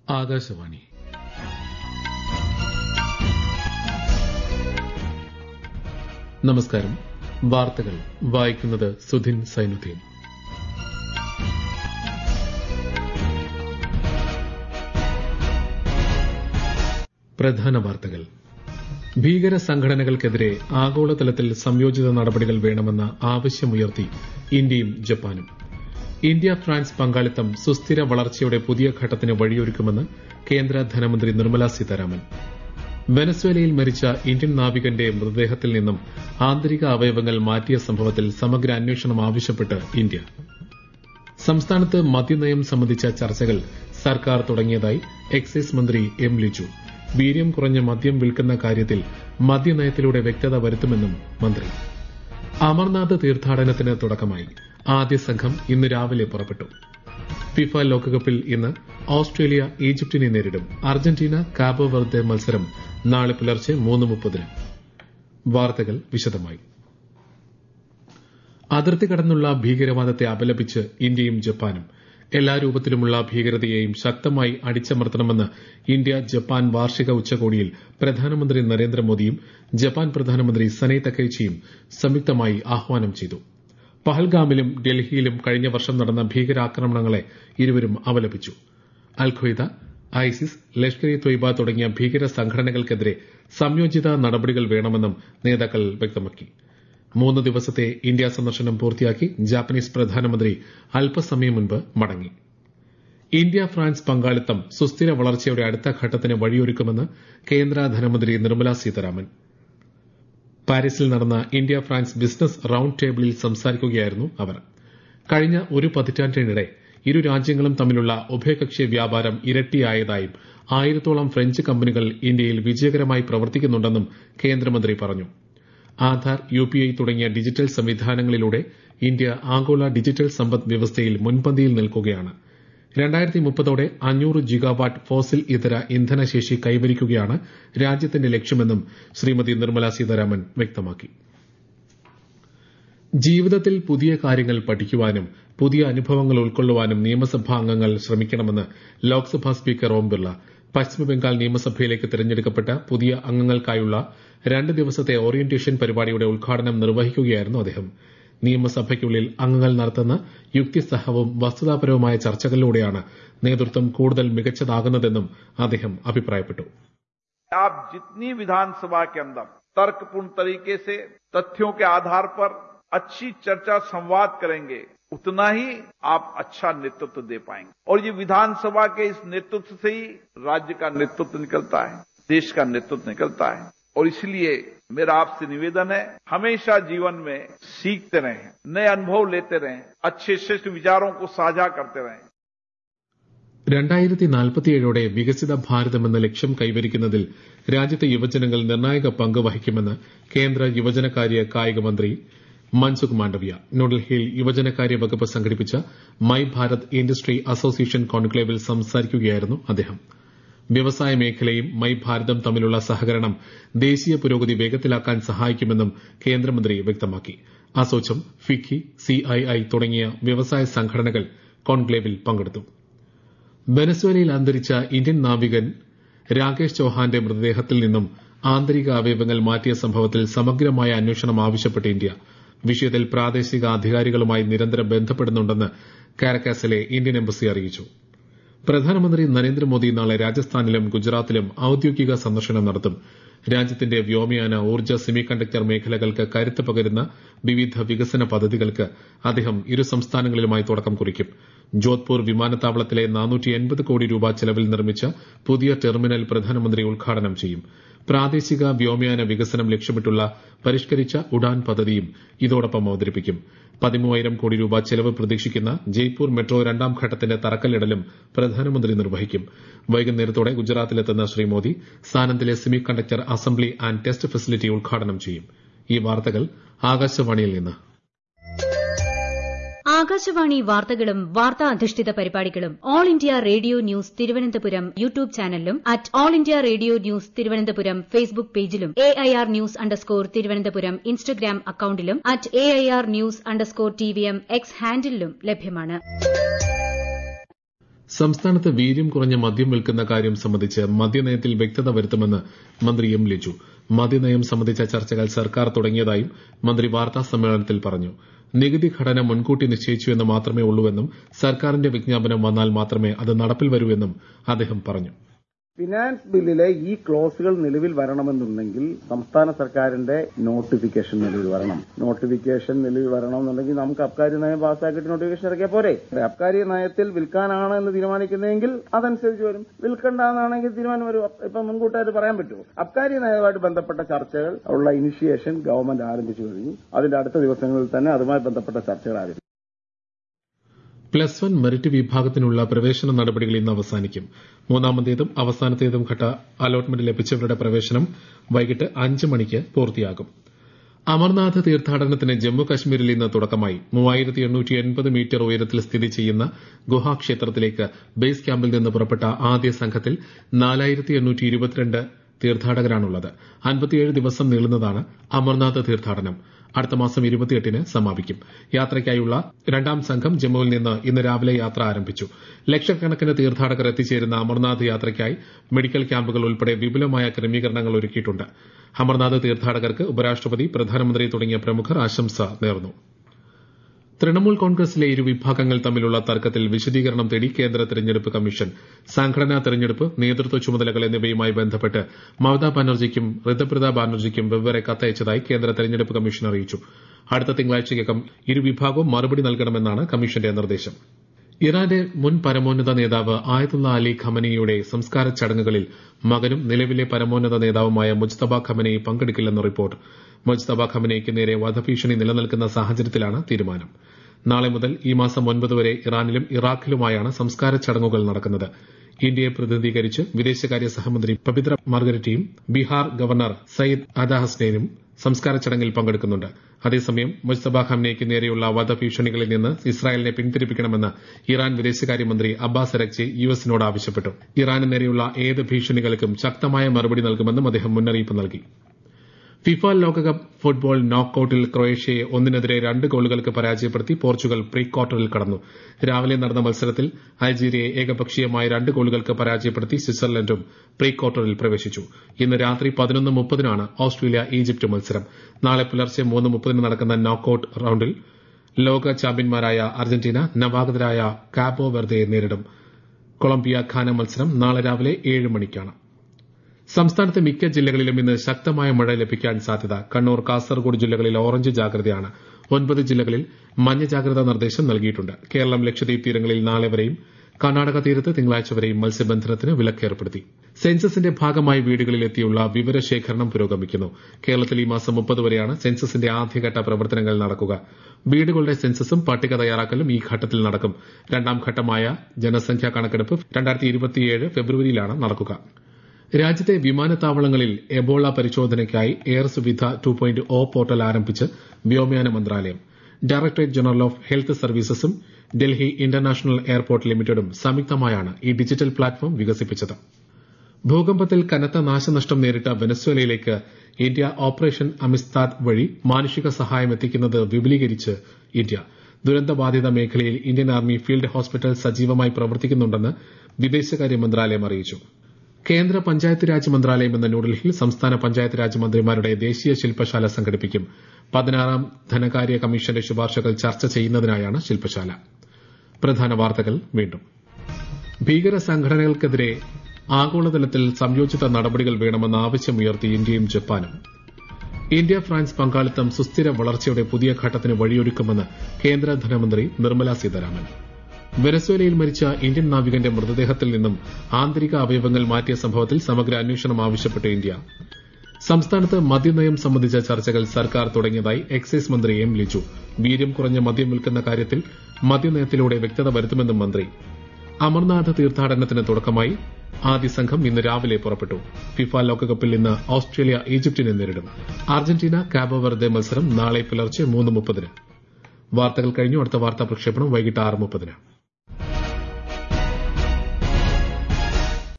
ആകാശവാണി നമസ്കാരം വാർത്തകൾ വായിക്കുന്നത് സുധിൻ സൈനുദ്ദീൻ പ്രധാന വാർത്തകൾ ഭീകര സംഘടനകൾക്കെതിരെ ആഗോളതലത്തിൽ സംയോജിത നടപടികൾ വേണമെന്ന ആവശ്യമുയർത്തി ഇന്ത്യയും ജപ്പാനും ഇന്ത്യ ഫ്രാൻസ് പങ്കാളിത്തം സുസ്ഥിര വളർച്ചയുടെ പുതിയ ഘട്ടത്തിന് വഴിയൊരുക്കുമെന്ന് കേന്ദ്ര ധനമന്ത്രി നിർമ്മല സീതാരാമൻ വെനസ്വേലയിൽ മരിച്ച ഇന്ത്യൻ നാവികന്റെ മൃതദേഹത്തിൽ നിന്നും ആന്തരിക അവയവങ്ങൾ മാറ്റിയ സംഭവത്തിൽ സമഗ്ര അന്വേഷണം ആവശ്യപ്പെട്ട് ഇന്ത്യ സംസ്ഥാനത്ത് മദ്യനയം സംബന്ധിച്ച ചർച്ചകൾ സർക്കാർ തുടങ്ങിയതായി എക്സൈസ് മന്ത്രി എം ലിജു വീര്യം കുറഞ്ഞ മദ്യം വിൽക്കുന്ന കാര്യത്തിൽ മദ്യനയത്തിലൂടെ വ്യക്തത വരുത്തുമെന്നും മന്ത്രി അമർനാഥ് തീർത്ഥാടനത്തിന് തുടക്കമായി ആദ്യ സംഘം ഇന്ന് രാവിലെ പുറപ്പെട്ടു ഫിഫ ലോകകപ്പിൽ ഇന്ന് ഓസ്ട്രേലിയ ഈജിപ്തിനെ നേരിടും അർജന്റീന കാബോ വെർദെ മത്സരം നാളെ പുലർച്ചെ മൂന്ന് മുപ്പതിന് വാർത്തകൾ വിശദമായി അതിർത്തി കടന്നുള്ള ഭീകരവാദത്തെ അപലപിച്ച് ഇന്ത്യയും ജപ്പാനും എല്ലാ രൂപത്തിലുമുള്ള ഭീകരതയെയും ശക്തമായി അടിച്ചമർത്തണമെന്ന് ഇന്ത്യ ജപ്പാൻ വാർഷിക ഉച്ചകോടിയിൽ പ്രധാനമന്ത്രി നരേന്ദ്രമോദിയും ജപ്പാൻ പ്രധാനമന്ത്രി സനൈ തക്കൈച്ചിയും സംയുക്തമായി ആഹ്വാനം ചെയ്തു പഹൽഗാമിലും ഡൽഹിയിലും കഴിഞ്ഞ വർഷം നടന്ന ഭീകരാക്രമണങ്ങളെ ഇരുവരും അപലപിച്ചു അൽഖ്വയ്ദ ഐസിസ് ലഷ്കർ ഇ തൊയ്ബ തുടങ്ങിയ ഭീകര സംഘടനകൾക്കെതിരെ സംയോജിത നടപടികൾ വേണമെന്നും നേതാക്കൾ വ്യക്തമാക്കി മൂന്ന് ദിവസത്തെ ഇന്ത്യ സന്ദർശനം പൂർത്തിയാക്കി ജാപ്പനീസ് പ്രധാനമന്ത്രി അല്പസമയം മുൻപ് മടങ്ങി ഇന്ത്യ ഫ്രാൻസ് പങ്കാളിത്തം സുസ്ഥിര വളർച്ചയുടെ അടുത്ത ഘട്ടത്തിന് വഴിയൊരുക്കുമെന്ന് കേന്ദ്ര ധനമന്ത്രി നിർമ്മല സീതാരാമൻ പാരീസിൽ നടന്ന ഇന്ത്യ ഫ്രാൻസ് ബിസിനസ് റൌണ്ട് ടേബിളിൽ സംസാരിക്കുകയായിരുന്നു അവർ കഴിഞ്ഞ ഒരു പതിറ്റാണ്ടിനിടെ ഇരു രാജ്യങ്ങളും തമ്മിലുള്ള ഉഭയകക്ഷി വ്യാപാരം ഇരട്ടിയായതായും ആയിരത്തോളം ഫ്രഞ്ച് കമ്പനികൾ ഇന്ത്യയിൽ വിജയകരമായി പ്രവർത്തിക്കുന്നുണ്ടെന്നും കേന്ദ്രമന്ത്രി പറഞ്ഞു ആധാർ യുപിഐ തുടങ്ങിയ ഡിജിറ്റൽ സംവിധാനങ്ങളിലൂടെ ഇന്ത്യ ആഗോള ഡിജിറ്റൽ സമ്പദ് വ്യവസ്ഥയിൽ മുൻപന്തിയിൽ നിൽക്കുകയാണ് രണ്ടായിരത്തി മുപ്പതോടെ അഞ്ഞൂറ് ജിഗാവാട്ട് ഫോസിൽ ഇതര ഇന്ധനശേഷി കൈവരിക്കുകയാണ് രാജ്യത്തിന്റെ ലക്ഷ്യമെന്നും ശ്രീമതി നിർമ്മല സീതാരാമൻ വ്യക്തമാക്കി ജീവിതത്തിൽ പുതിയ കാര്യങ്ങൾ പഠിക്കുവാനും പുതിയ അനുഭവങ്ങൾ ഉൾക്കൊള്ളുവാനും നിയമസഭാ അംഗങ്ങൾ ശ്രമിക്കണമെന്ന് ലോക്സഭാ സ്പീക്കർ ഓം ബിർള പശ്ചിമബംഗാൾ നിയമസഭയിലേക്ക് തെരഞ്ഞെടുക്കപ്പെട്ട പുതിയ അംഗങ്ങൾക്കായുള്ള രണ്ട് ദിവസത്തെ ഓറിയന്റേഷൻ പരിപാടിയുടെ ഉദ്ഘാടനം നിർവഹിക്കുകയായിരുന്നു അദ്ദേഹം നിയമസഭയ്ക്കുള്ളിൽ അംഗങ്ങൾ നടത്തുന്ന യുക്തിസഹവും വസ്തുതാപരവുമായ ചർച്ചകളിലൂടെയാണ് നേതൃത്വം കൂടുതൽ മികച്ചതാകുന്നതെന്നും അദ്ദേഹം അഭിപ്രായപ്പെട്ടു आप जितनी विधानसभा के अंदर तर्कपूर्ण तरीके से तथ्यों के आधार पर अच्छी चर्चा संवाद करेंगे उतना ही आप अच्छा नेतृत्व दे पाएंगे और ये विधानसभा के इस नेतृत्व से ही राज्य का नेतृत्व निकलता है देश का नेतृत्व निकलता है और इसलिए मेरा आपसे निवेदन है हमेशा जीवन में सीखते रहें नए अनुभव लेते रहें अच्छे श्रेष्ठ विचारों को साझा करते रहें രണ്ടായിരത്തി നാൽപ്പത്തിയേഴോടെ വികസിത ഭാരതമെന്ന ലക്ഷ്യം കൈവരിക്കുന്നതിൽ രാജ്യത്തെ യുവജനങ്ങൾ നിർണായക പങ്ക് വഹിക്കുമെന്ന് കേന്ദ്ര യുവജനകാര്യ കായിക മന്ത്രി മൻസുഖ് മാണ്ഡവ്യ ന്യൂഡൽഹിയിൽ യുവജനകാര്യ വകുപ്പ് സംഘടിപ്പിച്ച മൈ ഭാരത് ഇൻഡസ്ട്രി അസോസിയേഷൻ കോൺക്ലേവിൽ സംസാരിക്കുകയായിരുന്നു അദ്ദേഹം വ്യവസായ മേഖലയും മൈ ഭാരതം തമ്മിലുള്ള സഹകരണം ദേശീയ പുരോഗതി വേഗത്തിലാക്കാൻ സഹായിക്കുമെന്നും കേന്ദ്രമന്ത്രി വ്യക്തമാക്കി അസോചം ഫിക്കി സിഐഐ തുടങ്ങിയ വ്യവസായ സംഘടനകൾ കോൺക്ലേവിൽ പങ്കെടുത്തു വെനസ്വേലയിൽ അന്തരിച്ച ഇന്ത്യൻ നാവികൻ രാകേഷ് ചൌഹാന്റെ മൃതദേഹത്തിൽ നിന്നും ആന്തരിക അവയവങ്ങൾ മാറ്റിയ സംഭവത്തിൽ സമഗ്രമായ അന്വേഷണം ആവശ്യപ്പെട്ട് ഇന്ത്യ വിഷയത്തിൽ പ്രാദേശിക അധികാരികളുമായി നിരന്തരം ബന്ധപ്പെടുന്നുണ്ടെന്ന് കാരക്കാസിലെ ഇന്ത്യൻ എംബസി അറിയിച്ചു പ്രധാനമന്ത്രി നരേന്ദ്രമോദി നാളെ രാജസ്ഥാനിലും ഗുജറാത്തിലും ഔദ്യോഗിക സന്ദർശനം നടത്തും രാജ്യത്തിന്റെ വ്യോമയാന ഊർജ്ജ സെമി കണ്ടക്ടർ മേഖലകൾക്ക് കരുത്ത് പകരുന്ന വിവിധ വികസന പദ്ധതികൾക്ക് അദ്ദേഹം ഇരു സംസ്ഥാനങ്ങളിലുമായി തുടക്കം കുറിക്കും ജോധ്പൂർ വിമാനത്താവളത്തിലെ കോടി രൂപ ചെലവിൽ നിർമ്മിച്ച പുതിയ ടെർമിനൽ പ്രധാനമന്ത്രി ഉദ്ഘാടനം ചെയ്യും പ്രാദേശിക വ്യോമയാന വികസനം ലക്ഷ്യമിട്ടുള്ള പരിഷ്കരിച്ച ഉഡാൻ പദ്ധതിയും ഇതോടൊപ്പം അവതരിപ്പിക്കും പതിമൂവായിരം കോടി രൂപ ചെലവ് പ്രതീക്ഷിക്കുന്ന ജയ്പൂർ മെട്രോ രണ്ടാം ഘട്ടത്തിന്റെ തറക്കല്ലിടലും പ്രധാനമന്ത്രി നിർവഹിക്കും വൈകുന്നേരത്തോടെ ഗുജറാത്തിലെത്തുന്ന ശ്രീ മോദി സാനന്ദിലെ semiconductor assembly and test facility ഉദ്ഘാടനം ചെയ്യും ഈ വാർത്തകൾ ആകാശവാണിയിൽ നിന്ന് ആകാശവാണി വാർത്തകളും വാർത്താ അധിഷ്ഠിത പരിപാടികളും All India Radio news Thiruvananthapuram YouTube ചാനലിലും at All India Radio news Thiruvananthapuram Facebook പേജിലും A I R news underscore Thiruvananthapuram Instagram അക്കൌണ്ടിലും at A I R news underscore T V M X ഹാൻഡിലും ലഭ്യമാണ് സംസ്ഥാനത്ത് വീര്യം കുറഞ്ഞ മദ്യം വിൽക്കുന്ന കാര്യം സംബന്ധിച്ച് മദ്യനയത്തിൽ വ്യക്തത വരുത്തുമെന്ന് മന്ത്രി എം ലിജു മദ്യനയം സംബന്ധിച്ച ചർച്ചകൾ സർക്കാർ തുടങ്ങിയതായും മന്ത്രി വാർത്താ സമ്മേളനത്തിൽ പറഞ്ഞു നികുതി ഘടന മുൻകൂട്ടി നിശ്ചയിച്ചുവെന്ന് മാത്രമേ ഉള്ളൂവെന്നും സർക്കാരിന്റെ വിജ്ഞാപനം വന്നാൽ മാത്രമേ അത് നടപ്പിൽ വരൂ എന്നും അദ്ദേഹം പറഞ്ഞു ഫിനാൻസ് ബില്ലിലെ ഈ ക്ലോസുകൾ നിലവിൽ വരണമെന്നുണ്ടെങ്കിൽ സംസ്ഥാന സർക്കാരിന്റെ നോട്ടിഫിക്കേഷൻ നിലവിൽ വരണം നോട്ടിഫിക്കേഷൻ നിലവിൽ വരണം എന്നുണ്ടെങ്കിൽ നമുക്ക് അബ്കാരി നയം പാസ്സാക്കിയിട്ട് നോട്ടിഫിക്കേഷൻ ഇറക്കിയാൽ പോരെ അബ്കാരി നയത്തിൽ വിൽക്കാനാണ് എന്ന് തീരുമാനിക്കുന്നതെങ്കിൽ അതനുസരിച്ച് വരും വിൽക്കണ്ടെന്നാണെങ്കിൽ തീരുമാനം വരും ഇപ്പം മുൻകൂട്ടായിട്ട് പറയാൻ പറ്റുമോ അബ്കാരി നയവുമായിട്ട് ബന്ധപ്പെട്ട ചർച്ചകൾ ഉള്ള ഇനിഷ്യേഷൻ ഗവൺമെന്റ് ആരംഭിച്ചു കഴിഞ്ഞു അതിന്റെ അടുത്ത ദിവസങ്ങളിൽ തന്നെ അതുമായി ബന്ധപ്പെട്ട ചർച്ചകൾ ആരംഭിക്കും പ്ലസ് വൺ മെറിറ്റ് വിഭാഗത്തിനുള്ള പ്രവേശന നടപടികൾ ഇന്ന് അവസാനിക്കും മൂന്നാമത്തേതും അവസാനത്തേതും ഘട്ട അലോട്ട്മെന്റ് ലഭിച്ചവരുടെ പ്രവേശനം വൈകിട്ട് അഞ്ച് മണിക്ക് പൂർത്തിയാകും അമർനാഥ് തീർത്ഥാടനത്തിന് ജമ്മു കശ്മീരിൽ ഇന്ന് തുടക്കമായി മൂവായിരത്തി എണ്ണൂറ്റി എൺപത് മീറ്റർ ഉയരത്തിൽ സ്ഥിതി ചെയ്യുന്ന ഗുഹാക്ഷേത്രത്തിലേക്ക് ബേസ് ക്യാമ്പിൽ നിന്ന് പുറപ്പെട്ട ആദ്യ സംഘത്തിൽ നാലായിരത്തി എണ്ണൂറ്റി ഇരുപത്തിരണ്ട് തീർത്ഥാടകരാണുള്ളത് അൻപത്തിയേഴ് ദിവസം നീളുന്നതാണ് അമർനാഥ് തീർത്ഥാടനം അടുത്ത മാസം ഇരുപത്തിയെട്ടിന് സമാപിക്കും യാത്രയ്ക്കായുള്ള രണ്ടാം സംഘം ജമ്മുവിൽ നിന്ന് ഇന്ന് രാവിലെ യാത്ര ആരംഭിച്ചു ലക്ഷക്കണക്കിന് തീർത്ഥാടകർ എത്തിച്ചേരുന്ന അമർനാഥ് യാത്രയ്ക്കായി മെഡിക്കൽ ക്യാമ്പുകൾ ഉൾപ്പെടെ വിപുലമായ ക്രമീകരണങ്ങൾ ഒരുക്കിയിട്ടുണ്ട് അമർനാഥ് തീർത്ഥാടകർക്ക് ഉപരാഷ്ട്രപതി പ്രധാനമന്ത്രി തുടങ്ങിയ പ്രമുഖർ ആശംസ നേർന്നു തൃണമൂൽ കോൺഗ്രസിലെ ഇരു വിഭാഗങ്ങൾ തമ്മിലുള്ള തർക്കത്തിൽ വിശദീകരണം തേടി കേന്ദ്ര തെരഞ്ഞെടുപ്പ് കമ്മീഷൻ സംഘടനാ തെരഞ്ഞെടുപ്പ് നേതൃത്വ ചുമതലകൾ എന്നിവയുമായി ബന്ധപ്പെട്ട് മമതാ ബാനർജിക്കും ഋതുപ്രത ബാനർജിക്കും വെവ്വേറെ കത്തയച്ചതായി കേന്ദ്ര തെരഞ്ഞെടുപ്പ് കമ്മീഷൻ അറിയിച്ചു അടുത്ത തിങ്കളാഴ്ചയ്ക്കകം ഇരു വിഭാഗവും മറുപടി നൽകണമെന്നാണ് കമ്മീഷന്റെ നിർദ്ദേശം ഇറാന്റെ മുൻ പരമോന്നത നേതാവ് ആയതുള്ള അലി ഖമനിയുടെ സംസ്കാര ചടങ്ങുകളിൽ മകനും നിലവിലെ പരമോന്നത നേതാവുമായ മുജ്തബ ഖമനി പങ്കെടുക്കില്ലെന്ന് റിപ്പോർട്ട് മുജ്തബ ഖമനിക്ക് നേരെ വധഭീഷണി നിലനിൽക്കുന്ന സാഹചര്യത്തിലാണ് തീരുമാനം നാളെ മുതൽ ഈ മാസം ഒൻപത് വരെ ഇറാനിലും ഇറാഖിലുമായാണ് സംസ്കാര ചടങ്ങുകൾ നടക്കുന്നത് ഇന്ത്യയെ പ്രതിനിധീകരിച്ച് വിദേശകാര്യ സഹമന്ത്രി പവിത്ര മാർഗരറ്റിയും ബീഹാർ ഗവർണർ സയ്യിദ് അദ ഹസ്നൈനും സംസ്കാര ചടങ്ങിൽ പങ്കെടുക്കുന്നുണ്ട് അതേസമയം മുസ്തബ ഖംനയ്ക്ക് നേരെയുള്ള വധഭീഷണികളിൽ നിന്ന് ഇസ്രായേലിനെ പിന്തിരിപ്പിക്കണമെന്ന് ഇറാൻ വിദേശകാര്യമന്ത്രി അബ്ബാസ് അരക്ചി യുഎസിനോട് ആവശ്യപ്പെട്ടു ഇറാന് നേരെയുള്ള ഏത് ഭീഷണികൾക്കും ശക്തമായ മറുപടി നൽകുമെന്നും അദ്ദേഹം മുന്നറിയിപ്പ് നൽകി ഫിഫ ലോകകപ്പ് ഫുട്ബോൾ നോക്കൌട്ടിൽ ക്രൊയേഷ്യയെ ഒന്നിനെതിരെ രണ്ട് ഗോളുകൾക്ക് പരാജയപ്പെടുത്തി പോർച്ചുഗൽ പ്രീ ക്വാർട്ടറിൽ കടന്നു രാവിലെ നടന്ന മത്സരത്തിൽ അൾജീരിയയെ ഏകപക്ഷീയമായ രണ്ട് ഗോളുകൾക്ക് പരാജയപ്പെടുത്തി സ്വിറ്റ്സർലൻഡും പ്രീ ക്വാർട്ടറിൽ പ്രവേശിച്ചു ഇന്ന് രാത്രി പതിനൊന്ന് മുപ്പതിനാണ് ഓസ്ട്രേലിയ ഈജിപ്ത് മത്സരം നാളെ പുലർച്ചെ മൂന്ന് മുപ്പതിന് നടക്കുന്ന നോക്കൌട്ട് റൌണ്ടിൽ ലോക ചാമ്പ്യന്മാരായ അർജന്റീന നവാഗതരായ കാബോ വെർദയെ നേരിടും കൊളംബിയ ഖാന മത്സരം നാളെ രാവിലെ ഏഴ് മണിക്കാണ് സംസ്ഥാനത്തെ മിക്ക ജില്ലകളിലും ഇന്ന് ശക്തമായ മഴ ലഭിക്കാൻ സാധ്യത കണ്ണൂർ കാസർഗോഡ് ജില്ലകളിൽ ഓറഞ്ച് ജാഗ്രതയാണ് ഒൻപത് ജില്ലകളിൽ മഞ്ഞ ജാഗ്രതാ നിർദ്ദേശം നൽകിയിട്ടുണ്ട് കേരളം ലക്ഷദ്വീപ് തീരങ്ങളിൽ നാളെ വരെയും കർണാടക തീരത്ത് തിങ്കളാഴ്ച വരെയും മത്സ്യബന്ധനത്തിന് വിലക്കേർപ്പെടുത്തി സെൻസസിന്റെ ഭാഗമായി വീടുകളിലെത്തിയുള്ള വിവരശേഖരണം പുരോഗമിക്കുന്നു കേരളത്തിൽ ഈ മാസം മുപ്പത് വരെയാണ് സെൻസസിന്റെ ആദ്യഘട്ട പ്രവർത്തനങ്ങൾ നടക്കുക വീടുകളുടെ സെൻസസും പട്ടിക തയ്യാറാക്കലും ഈ ഘട്ടത്തിൽ നടക്കും രണ്ടാം ഘട്ടമായ ജനസംഖ്യാ കണക്കെടുപ്പ് ഫെബ്രുവരിയിലാണ് നടക്കുക രാജ്യത്തെ വിമാനത്താവളങ്ങളിൽ എബോള പരിശോധനയ്ക്കായി air Suvidha two point O portal ആരംഭിച്ച് വ്യോമയാന മന്ത്രാലയം ഡയറക്ടറേറ്റ് ജനറൽ ഓഫ് ഹെൽത്ത് സർവീസസും ഡൽഹി ഇന്റർനാഷണൽ എയർപോർട്ട് ലിമിറ്റഡും സംയുക്തമായാണ് ഈ ഡിജിറ്റൽ പ്ലാറ്റ്ഫോം വികസിപ്പിച്ചത് ഭൂകമ്പത്തിൽ കനത്ത നാശനഷ്ടം നേരിട്ട വെനസ്വേലയിലേക്ക് ഇന്ത്യ ഓപ്പറേഷൻ അമിസ്താദ് വഴി മാനുഷിക സഹായം എത്തിക്കുന്നത് വിപുലീകരിച്ച് ഇന്ത്യ ദുരന്തബാധിത മേഖലയിൽ ഇന്ത്യൻ ആർമി ഫീൽഡ് ഹോസ്പിറ്റൽ സജീവമായി പ്രവർത്തിക്കുന്നുണ്ടെന്ന് വിദേശകാര്യ മന്ത്രാലയം അറിയിച്ചു കേന്ദ്ര പഞ്ചായത്ത് രാജ് മന്ത്രാലയം എന്ന ന്യൂഡൽഹിയിൽ സംസ്ഥാന പഞ്ചായത്ത് രാജ് മന്ത്രിമാരുടെ ദേശീയ ശില്പശാല സംഘടിപ്പിക്കും പതിനാറാം ധനകാര്യ കമ്മീഷന്റെ ശുപാർശകൾ ചർച്ച ചെയ്യുന്നതിനായാണ് ശില്പശാല പ്രധാന വാർത്തകൾ വീണ്ടും ഭീകര സംഘടനകൾക്കെതിരെ ആഗോളതലത്തിൽ സംയോജിത നടപടികൾ വേണമെന്ന ആവശ്യമുയർത്തി ഇന്ത്യയും ജപ്പാനും ഇന്ത്യ ഫ്രാൻസ് പങ്കാളിത്തം സുസ്ഥിര വളർച്ചയുടെ പുതിയ ഘട്ടത്തിന് വഴിയൊരുക്കുമെന്ന് കേന്ദ്ര ധനമന്ത്രി നിർമ്മല സീതാരാമൻ വെനസ്വേലയിൽ മരിച്ച ഇന്ത്യൻ നാവികന്റെ മൃതദേഹത്തിൽ നിന്നും ആന്തരിക അവയവങ്ങൾ മാറ്റിയ സംഭവത്തിൽ സമഗ്ര അന്വേഷണം ആവശ്യപ്പെട്ട് ഇന്ത്യ സംസ്ഥാനത്ത് മദ്യനയം സംബന്ധിച്ച ചർച്ചകൾ സർക്കാർ തുടങ്ങിയതായി എക്സൈസ് മന്ത്രി എം ലിജു വീര്യം കുറഞ്ഞ മദ്യം വിൽക്കുന്ന കാര്യത്തിൽ മദ്യനയത്തിലൂടെ വ്യക്തത വരുത്തുമെന്നും മന്ത്രി അമർനാഥ് തീർത്ഥാടനത്തിന് തുടക്കമായി ആദ്യ സംഘം ഇന്ന് രാവിലെ പുറപ്പെട്ടു ഫിഫ ലോകകപ്പിൽ ഇന്ന് ഓസ്ട്രേലിയ ഈജിപ്തിനെ നേരിടും അർജന്റീന കാബോവെർദെ മത്സരം നാളെ പുലർച്ചെ മൂന്ന് മുപ്പതിന് വാർത്തകൾ കഴിഞ്ഞു അടുത്ത വാർത്താ പ്രക്ഷേപണം വൈകിട്ട് ആറ് മുപ്പതിന്